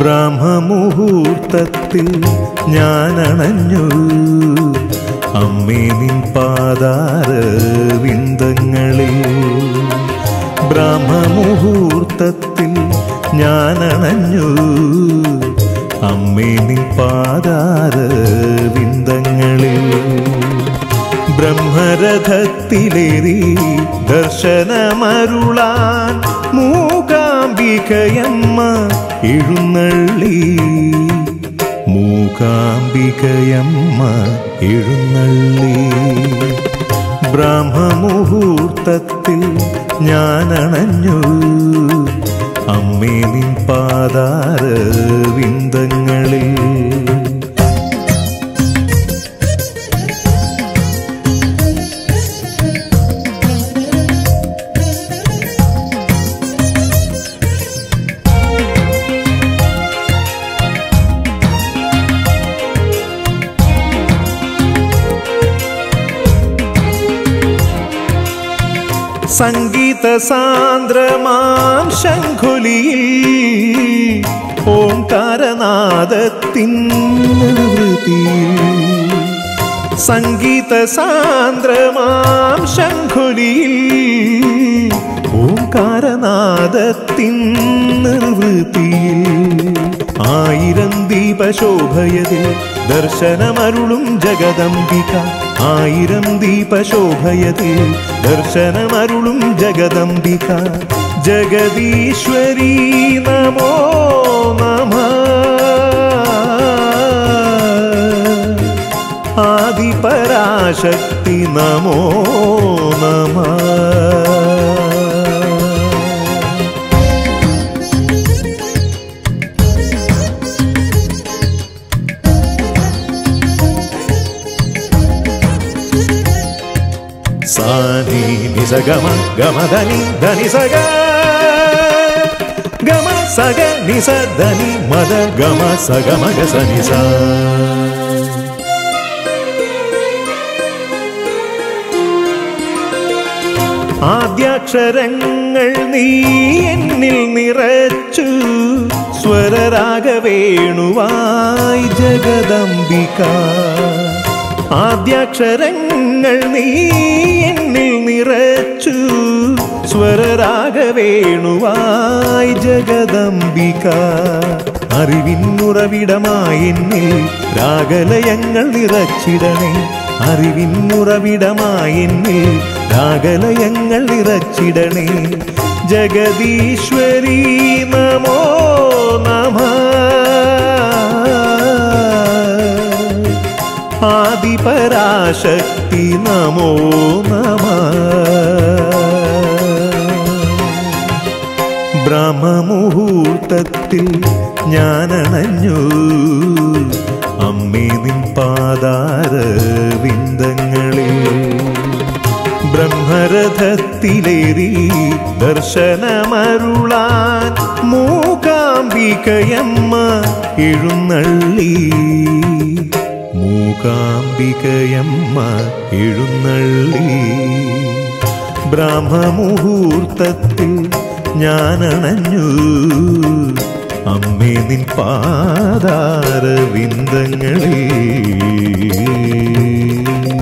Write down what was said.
ബ്രഹ്മമുഹൂർത്തത്തിൽ ഞാനണഞ്ഞു അമ്മേ നിൻ പാതാര വിന്ദങ്ങളിൽ ബ്രഹ്മമുഹൂർത്തത്തിൽ ഞാനണഞ്ഞു അമ്മേ നിൻ പാതാര വിന്ദങ്ങളിൽ ബ്രഹ്മരഥത്തിലേറി ദർശനമരുളാൻ മൂകാംബികയമ്മ എഴുന്നള്ളി മൂകാംബികയമ്മ എഴുന്നള്ളി ബ്രഹ്മമുഹൂർത്തത്തിൽ ഞാനണഞ്ഞു അമ്മേ നിൻ പാതാര വിന്ദങ്ങളിൽ സംഗീത സാന്ദ്രമാം ശംഖുലിയിൽ ഓംകാരനാദത്തിൻ വൃത്തിയിൽ സംഗീത സാന്ദ്രമാം ശംഖുലിയിൽ ഓംകാരനാദത്തിൻ നിർവൃത്തിയിൽ ആയിരം ദീപശോഭയതിൽ ദർശനമരുളും ജഗദംബിക ആയിരം ദീപശോഭയതിൽ ദർശനമരുളും ജഗദംബിക ജഗദീശ്വരി നമോ നമ ആദിപരാശക്തി നമോ നമ സാനി നിസ ഗമ ഗമ ധനി ധനി സഗ ഗമ സഗ നിസ ധനി മദ ഗമ സഗ മഗ സ നിസ ആദ്യാക്ഷരങ്ങൾ നീ എന്നിൽ നിറച്ചു സ്വരരാഗവേണുവായി ജഗദംബിക ആദ്യാക്ഷരങ്ങൾ നീ എന്നിൽ നിറച്ചു സ്വരരാഗവേണുവായി ജഗദംബിക അറിവിന്നുറവിടമായി എന്നിൽ രാഗലയങ്ങൾ നിറച്ചിടണേ അറിവിന്നുറവിടമായി എന്നിൽ രാഗലയങ്ങൾ നിറച്ചിടണേ ജഗദീശ്വരി നമോ നമ ആദിപരാശക്തി നമോ നമ ബ്രഹ്മമുഹൂർത്തത്തിൽ ഞാനണഞ്ഞു അമ്മേ നിൻ പാതാര വിന്ദങ്ങളിൽ ബ്രഹ്മരഥത്തിലേറി ദർശനമരുളാൻ മൂകാംബികയമ്മ എഴുന്നള്ളി മൂകാംബികയമ്മ എഴുന്നള്ളി ബ്രഹ്മമുഹൂർത്തത്തിൽ ഞാനണഞ്ഞു അമ്മേ നിൻ പാതാര വിന്ദങ്ങളിൽ